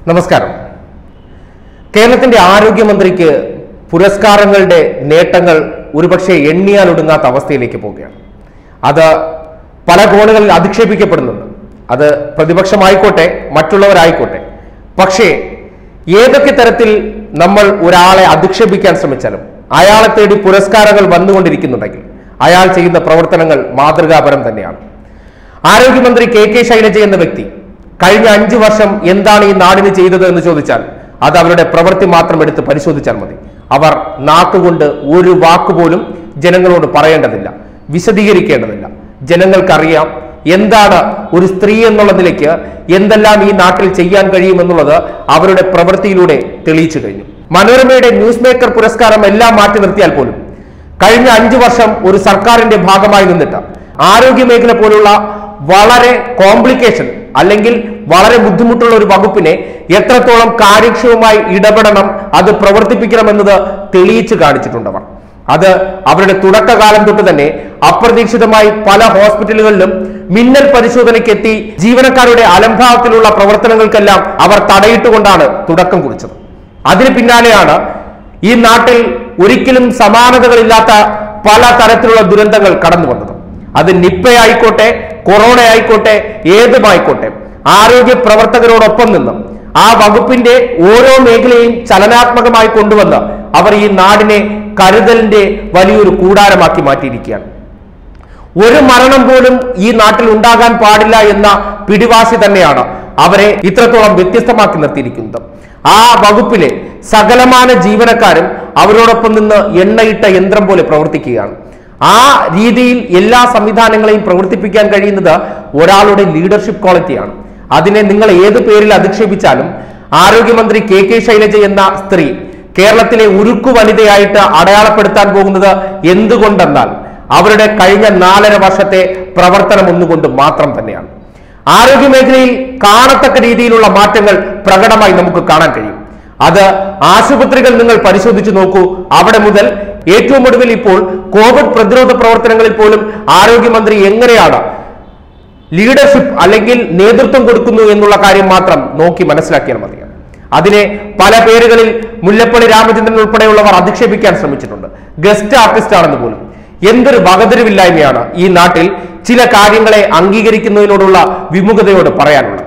നമസ്കാരം കേരളത്തിന്റെ ആരോഗ്യമന്ത്രിക്ക് പുരസ്കാരങ്ങളുടെ നേട്ടങ്ങൾ ഒരുപക്ഷെ എണ്ണിയാൽ ഒടുങ്ങാത്ത അവസ്ഥയിലേക്ക് പോവുകയാണ് അത് പല കോണുകളിൽ അധിക്ഷേപിക്കപ്പെടുന്നുണ്ട് അത് പ്രതിപക്ഷമായിക്കോട്ടെ മറ്റുള്ളവരായിക്കോട്ടെ പക്ഷേ ഏതൊക്കെ തരത്തിൽ നമ്മൾ ഒരാളെ അധിക്ഷേപിക്കാൻ ശ്രമിച്ചാലും അയാളെ തേടി പുരസ്കാരങ്ങൾ വന്നുകൊണ്ടിരിക്കുന്നുണ്ടെങ്കിൽ അയാൾ ചെയ്യുന്ന പ്രവർത്തനങ്ങൾ മാതൃകാപരം തന്നെയാണ് ആരോഗ്യമന്ത്രി കെ കെ ശൈലജ എന്ന വ്യക്തി കഴിഞ്ഞ അഞ്ചു വർഷം എന്താണ് ഈ നാടിന് ചെയ്തത് എന്ന് ചോദിച്ചാൽ അത് അവരുടെ പ്രവൃത്തി മാത്രം എടുത്ത് പരിശോധിച്ചാൽ മതി അവർ നാക്കുകൊണ്ട് ഒരു വാക്കുപോലും ജനങ്ങളോട് പറയേണ്ടതില്ല വിശദീകരിക്കേണ്ടതില്ല ജനങ്ങൾക്കറിയാം എന്താണ് ഒരു സ്ത്രീ എന്നുള്ള നിലയ്ക്ക് എന്തെല്ലാം ഈ നാട്ടിൽ ചെയ്യാൻ കഴിയുമെന്നുള്ളത് അവരുടെ പ്രവൃത്തിയിലൂടെ തെളിയിച്ചു കഴിഞ്ഞു മനോരമയുടെ ന്യൂസ് മേക്കർ പുരസ്കാരം എല്ലാം മാറ്റി നിർത്തിയാൽ പോലും കഴിഞ്ഞ അഞ്ചു വർഷം ഒരു സർക്കാരിന്റെ ഭാഗമായി നിന്നിട്ട് ആരോഗ്യ മേഖല പോലുള്ള വളരെ കോംപ്ലിക്കേഷൻ അല്ലെങ്കിൽ വളരെ ബുദ്ധിമുട്ടുള്ള ഒരു വകുപ്പിനെ എത്രത്തോളം കാര്യക്ഷമമായി ഇടപെടണം അത് പ്രവർത്തിപ്പിക്കണമെന്നത് തെളിയിച്ചു കാണിച്ചിട്ടുണ്ട് അവർ അത് അവരുടെ തുടക്കകാലം തൊട്ട് തന്നെ അപ്രതീക്ഷിതമായി പല ഹോസ്പിറ്റലുകളിലും മിന്നൽ പരിശോധനയ്ക്ക് എത്തി ജീവനക്കാരുടെ അലംഭാവത്തിലുള്ള പ്രവർത്തനങ്ങൾക്കെല്ലാം അവർ തടയിട്ടുകൊണ്ടാണ് തുടക്കം കുറിച്ചത് അതിന് പിന്നാലെയാണ് ഈ നാട്ടിൽ ഒരിക്കലും സമാനതകളില്ലാത്ത പല തരത്തിലുള്ള ദുരന്തങ്ങൾ കടന്നു വന്നത് അത് നിപ്പയായിക്കോട്ടെ കൊറോണ ആയിക്കോട്ടെ ഏതുമായിക്കോട്ടെ ആരോഗ്യ പ്രവർത്തകരോടൊപ്പം നിന്നും ആ വകുപ്പിന്റെ ഓരോ മേഖലയും ചലനാത്മകമായി കൊണ്ടുവന്ന് അവർ ഈ നാടിനെ കരുതലിന്റെ വലിയൊരു കൂടാരമാക്കി മാറ്റിയിരിക്കുകയാണ് ഒരു മരണം പോലും ഈ നാട്ടിൽ ഉണ്ടാകാൻ പാടില്ല എന്ന പിടിവാശി തന്നെയാണ് അവരെ ഇത്രത്തോളം വ്യത്യസ്തമാക്കി നിർത്തിയിരിക്കുന്നത് ആ വകുപ്പിലെ സകലമാന ജീവനക്കാരും അവരോടൊപ്പം നിന്ന് എണ്ണയിട്ട യന്ത്രം പോലെ പ്രവർത്തിക്കുകയാണ് ആ രീതിയിൽ എല്ലാ സംവിധാനങ്ങളെയും പ്രവർത്തിപ്പിക്കാൻ കഴിയുന്നത് ഒരാളുടെ ലീഡർഷിപ്പ് ക്വാളിറ്റിയാണ് അതിനെ നിങ്ങൾ ഏത് പേരിൽ അധിക്ഷേപിച്ചാലും ആരോഗ്യമന്ത്രി കെ കെ ശൈലജ എന്ന സ്ത്രീ കേരളത്തിലെ ഉരുക്കു വനിതയായിട്ട് അടയാളപ്പെടുത്താൻ പോകുന്നത് എന്തുകൊണ്ടെന്നാൽ അവരുടെ കഴിഞ്ഞ നാലര വർഷത്തെ പ്രവർത്തനം ഒന്നുകൊണ്ട് മാത്രം തന്നെയാണ് ആരോഗ്യ മേഖലയിൽ കാണത്തക്ക രീതിയിലുള്ള മാറ്റങ്ങൾ പ്രകടമായി നമുക്ക് കാണാൻ കഴിയും അത് ആശുപത്രികൾ നിങ്ങൾ പരിശോധിച്ചു നോക്കൂ അവിടെ മുതൽ ഏറ്റവും ഒടുവിൽ ഇപ്പോൾ കോവിഡ് പ്രതിരോധ പ്രവർത്തനങ്ങളിൽ പോലും ആരോഗ്യമന്ത്രി എങ്ങനെയാണ് ലീഡർഷിപ്പ് അല്ലെങ്കിൽ നേതൃത്വം കൊടുക്കുന്നു എന്നുള്ള കാര്യം മാത്രം നോക്കി മനസ്സിലാക്കിയാൽ മതിയാണ് അതിനെ പല പേരുകളിൽ മുല്ലപ്പള്ളി രാമചന്ദ്രൻ ഉൾപ്പെടെയുള്ളവർ അധിക്ഷേപിക്കാൻ ശ്രമിച്ചിട്ടുണ്ട് ഗസ്റ്റ് ആർട്ടിസ്റ്റ് ആണെന്ന് പോലും എന്തൊരു വകതിരിവില്ലായ്മയാണ് ഈ നാട്ടിൽ ചില കാര്യങ്ങളെ അംഗീകരിക്കുന്നതിനോടുള്ള വിമുഖതയോട് പറയാനുള്ളത്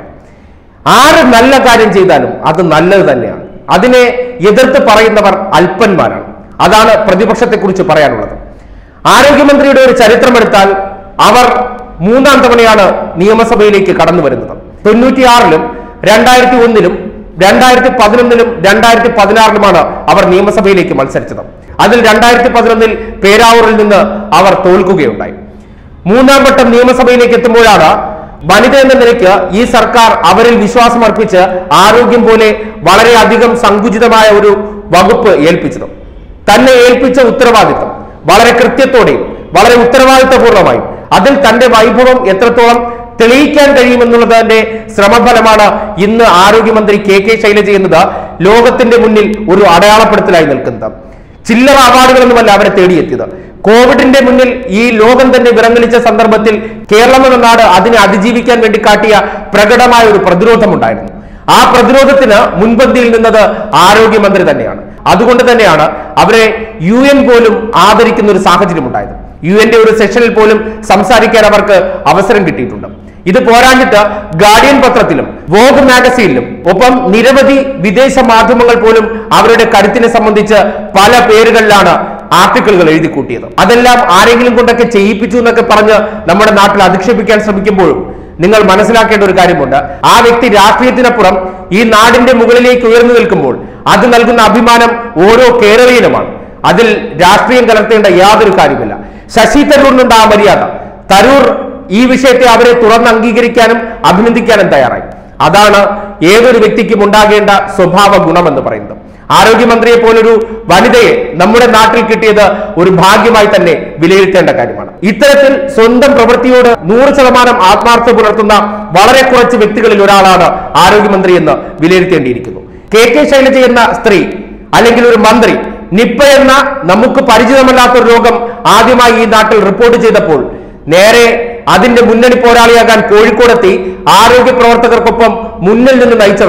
ആര് നല്ല കാര്യം ചെയ്താലും അത് നല്ലത് തന്നെയാണ് അതിനെ എതിർത്ത് പറയുന്നവർ അല്പന്മാരാണ് അതാണ് പ്രതിപക്ഷത്തെക്കുറിച്ച് പറയാനുള്ളത് ആരോഗ്യമന്ത്രിയുടെ ഒരു ചരിത്രമെടുത്താൽ അവർ മൂന്നാം തവണയാണ് നിയമസഭയിലേക്ക് കടന്നു വരുന്നത് തൊണ്ണൂറ്റിയാറിലും രണ്ടായിരത്തി ഒന്നിലും രണ്ടായിരത്തി പതിനൊന്നിലും രണ്ടായിരത്തി പതിനാറിലുമാണ് അവർ നിയമസഭയിലേക്ക് മത്സരിച്ചത് അതിൽ രണ്ടായിരത്തി പതിനൊന്നിൽ പേരാവൂരിൽ നിന്ന് അവർ തോൽക്കുകയുണ്ടായി മൂന്നാം വട്ടം നിയമസഭയിലേക്ക് എത്തുമ്പോഴാണ് വനിത എന്ന നിലയ്ക്ക് ഈ സർക്കാർ അവരിൽ വിശ്വാസം അർപ്പിച്ച് ആരോഗ്യം പോലെ വളരെയധികം സങ്കുചിതമായ ഒരു വകുപ്പ് ഏൽപ്പിച്ചത് തന്നെ ഏൽപ്പിച്ച ഉത്തരവാദിത്വം വളരെ കൃത്യത്തോടെയും വളരെ ഉത്തരവാദിത്വപൂർണ്ണമായും അതിൽ തന്റെ വൈഭവം എത്രത്തോളം തെളിയിക്കാൻ കഴിയുമെന്നുള്ളതിന്റെ ശ്രമഫലമാണ് ഇന്ന് ആരോഗ്യമന്ത്രി കെ കെ ശൈലജ എന്നത് ലോകത്തിന്റെ മുന്നിൽ ഒരു അടയാളപ്പെടുത്തലായി നിൽക്കുന്നത് ചില്ലറ അവാർഡുകളൊന്നുമല്ല അവരെ തേടിയെത്തിയത് കോവിഡിന്റെ മുന്നിൽ ഈ ലോകം തന്നെ വിറങ്ങലിച്ച സന്ദർഭത്തിൽ കേരളം എന്ന നാട് അതിനെ അതിജീവിക്കാൻ വേണ്ടി കാട്ടിയ പ്രകടമായ ഒരു പ്രതിരോധമുണ്ടായിരുന്നു ആ പ്രതിരോധത്തിന് മുൻപന്തിയിൽ നിന്നത് ആരോഗ്യമന്ത്രി തന്നെയാണ് അതുകൊണ്ട് തന്നെയാണ് അവരെ യു എൻ പോലും ആദരിക്കുന്ന ഒരു സാഹചര്യം ഉണ്ടായത് യു എന്റെ ഒരു സെഷനിൽ പോലും സംസാരിക്കാൻ അവർക്ക് അവസരം കിട്ടിയിട്ടുണ്ട് ഇത് പോരാഞ്ഞിട്ട് ഗാർഡിയൻ പത്രത്തിലും വോഗ് മാഗസീനിലും ഒപ്പം നിരവധി വിദേശ മാധ്യമങ്ങൾ പോലും അവരുടെ കരുത്തിനെ സംബന്ധിച്ച് പല പേരുകളിലാണ് ആർട്ടിക്കിളുകൾ എഴുതി കൂട്ടിയത് അതെല്ലാം ആരെങ്കിലും കൊണ്ടൊക്കെ ചെയ്യിപ്പിച്ചു എന്നൊക്കെ പറഞ്ഞ് നമ്മുടെ നാട്ടിൽ അധിക്ഷേപിക്കാൻ ശ്രമിക്കുമ്പോഴും നിങ്ങൾ മനസ്സിലാക്കേണ്ട ഒരു കാര്യമുണ്ട് ആ വ്യക്തി രാഷ്ട്രീയത്തിനപ്പുറം ഈ നാടിന്റെ മുകളിലേക്ക് ഉയർന്നു നിൽക്കുമ്പോൾ അത് നൽകുന്ന അഭിമാനം ഓരോ കേരളീയനുമാണ് അതിൽ രാഷ്ട്രീയം കലർത്തേണ്ട യാതൊരു കാര്യമില്ല ശശി തരൂരിനുണ്ട് ആ മര്യാദ തരൂർ ഈ വിഷയത്തെ അവരെ തുറന്ന് അംഗീകരിക്കാനും അഭിനന്ദിക്കാനും തയ്യാറായി അതാണ് ഏതൊരു വ്യക്തിക്കും ഉണ്ടാകേണ്ട സ്വഭാവ ഗുണമെന്ന് പറയുന്നത് ആരോഗ്യമന്ത്രിയെ പോലൊരു വനിതയെ നമ്മുടെ നാട്ടിൽ കിട്ടിയത് ഒരു ഭാഗ്യമായി തന്നെ വിലയിരുത്തേണ്ട കാര്യമാണ് ഇത്തരത്തിൽ സ്വന്തം പ്രവൃത്തിയോട് നൂറ് ശതമാനം ആത്മാർത്ഥ പുലർത്തുന്ന വളരെ കുറച്ച് വ്യക്തികളിൽ ഒരാളാണ് ആരോഗ്യമന്ത്രി എന്ന് വിലയിരുത്തേണ്ടിയിരിക്കുന്നു കെ കെ ശൈലജ എന്ന സ്ത്രീ അല്ലെങ്കിൽ ഒരു മന്ത്രി നിപ്പ എന്ന നമുക്ക് പരിചിതമല്ലാത്ത ഒരു രോഗം ആദ്യമായി ഈ നാട്ടിൽ റിപ്പോർട്ട് ചെയ്തപ്പോൾ നേരെ അതിന്റെ മുന്നണി പോരാളിയാകാൻ കോഴിക്കോടെത്തി ആരോഗ്യ പ്രവർത്തകർക്കൊപ്പം മുന്നിൽ നിന്ന് നയിച്ചവരാണ്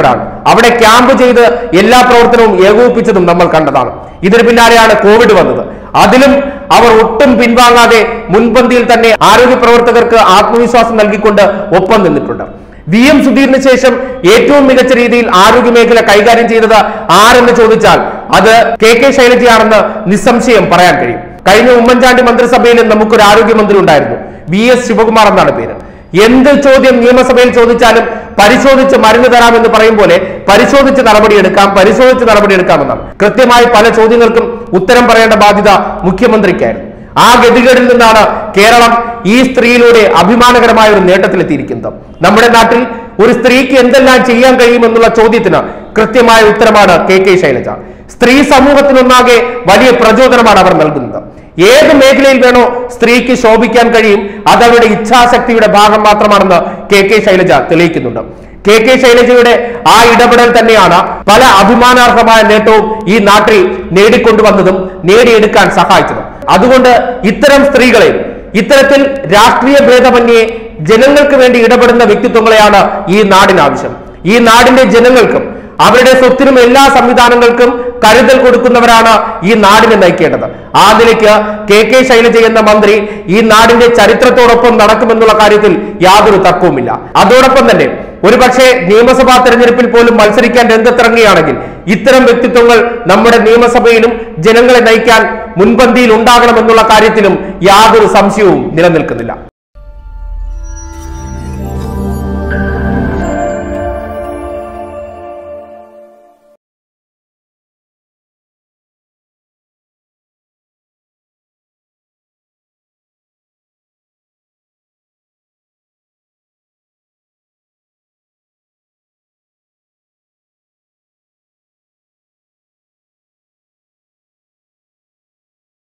അവിടെ ക്യാമ്പ് ചെയ്ത് എല്ലാ പ്രവർത്തനവും ഏകോപിപ്പിച്ചതും നമ്മൾ കണ്ടതാണ് ഇതിന് പിന്നാലെയാണ് കോവിഡ് വന്നത് അതിലും അവർ ഒട്ടും പിൻവാങ്ങാതെ മുൻപന്തിയിൽ തന്നെ ആരോഗ്യ പ്രവർത്തകർക്ക് ആത്മവിശ്വാസം നൽകിക്കൊണ്ട് ഒപ്പം നിന്നിട്ടുണ്ട് വി എം സുധീറിന് ശേഷം ഏറ്റവും മികച്ച രീതിയിൽ ആരോഗ്യ മേഖല കൈകാര്യം ചെയ്തത് ആരെന്ന് ചോദിച്ചാൽ അത് കെ കെ ശൈലജയാണെന്ന് നിസ്സംശയം പറയാൻ കഴിയും കഴിഞ്ഞ ഉമ്മൻചാണ്ടി മന്ത്രിസഭയിലും നമുക്കൊരു ആരോഗ്യമന്ത്രി ഉണ്ടായിരുന്നു വി എസ് ശിവകുമാർ എന്നാണ് പേര് എന്ത് ചോദ്യം നിയമസഭയിൽ ചോദിച്ചാലും പരിശോധിച്ച് മരുന്ന് തരാമെന്ന് പറയും പോലെ പരിശോധിച്ച് നടപടിയെടുക്കാം പരിശോധിച്ച് നടപടിയെടുക്കാമെന്നാണ് കൃത്യമായി പല ചോദ്യങ്ങൾക്കും ഉത്തരം പറയേണ്ട ബാധ്യത മുഖ്യമന്ത്രിക്കായിരുന്നു ആ ഗതികേടിൽ നിന്നാണ് കേരളം ഈ സ്ത്രീയിലൂടെ അഭിമാനകരമായ ഒരു നേട്ടത്തിലെത്തിയിരിക്കുന്നത് നമ്മുടെ നാട്ടിൽ ഒരു സ്ത്രീക്ക് എന്തെല്ലാം ചെയ്യാൻ കഴിയുമെന്നുള്ള ചോദ്യത്തിന് കൃത്യമായ ഉത്തരമാണ് കെ കെ ശൈലജ സ്ത്രീ സമൂഹത്തിനൊന്നാകെ വലിയ പ്രചോദനമാണ് അവർ നൽകുന്നത് ഏത് മേഖലയിൽ വേണോ സ്ത്രീക്ക് ശോഭിക്കാൻ കഴിയും അത് അവരുടെ ഇച്ഛാശക്തിയുടെ ഭാഗം മാത്രമാണെന്ന് കെ കെ ശൈലജ തെളിയിക്കുന്നുണ്ട് കെ കെ ശൈലജയുടെ ആ ഇടപെടൽ തന്നെയാണ് പല അഭിമാനാർഹമായ നേട്ടവും ഈ നാട്ടിൽ നേടിക്കൊണ്ടുവന്നതും നേടിയെടുക്കാൻ സഹായിച്ചതും അതുകൊണ്ട് ഇത്തരം സ്ത്രീകളെ ഇത്തരത്തിൽ രാഷ്ട്രീയ ഭേദമന്യേ ജനങ്ങൾക്ക് വേണ്ടി ഇടപെടുന്ന വ്യക്തിത്വങ്ങളെയാണ് ഈ നാടിന് ആവശ്യം ഈ നാടിന്റെ ജനങ്ങൾക്കും അവരുടെ സ്വത്തിനും എല്ലാ സംവിധാനങ്ങൾക്കും കരുതൽ കൊടുക്കുന്നവരാണ് ഈ നാടിനെ നയിക്കേണ്ടത് ആ നിലയ്ക്ക് കെ കെ ശൈലജ എന്ന മന്ത്രി ഈ നാടിന്റെ ചരിത്രത്തോടൊപ്പം നടക്കുമെന്നുള്ള കാര്യത്തിൽ യാതൊരു തർക്കവുമില്ല അതോടൊപ്പം തന്നെ ഒരുപക്ഷെ നിയമസഭാ തെരഞ്ഞെടുപ്പിൽ പോലും മത്സരിക്കാൻ രംഗത്തിറങ്ങുകയാണെങ്കിൽ ഇത്തരം വ്യക്തിത്വങ്ങൾ നമ്മുടെ നിയമസഭയിലും ജനങ്ങളെ നയിക്കാൻ മുൻപന്തിയിൽ ഉണ്ടാകണമെന്നുള്ള കാര്യത്തിലും യാതൊരു സംശയവും നിലനിൽക്കുന്നില്ല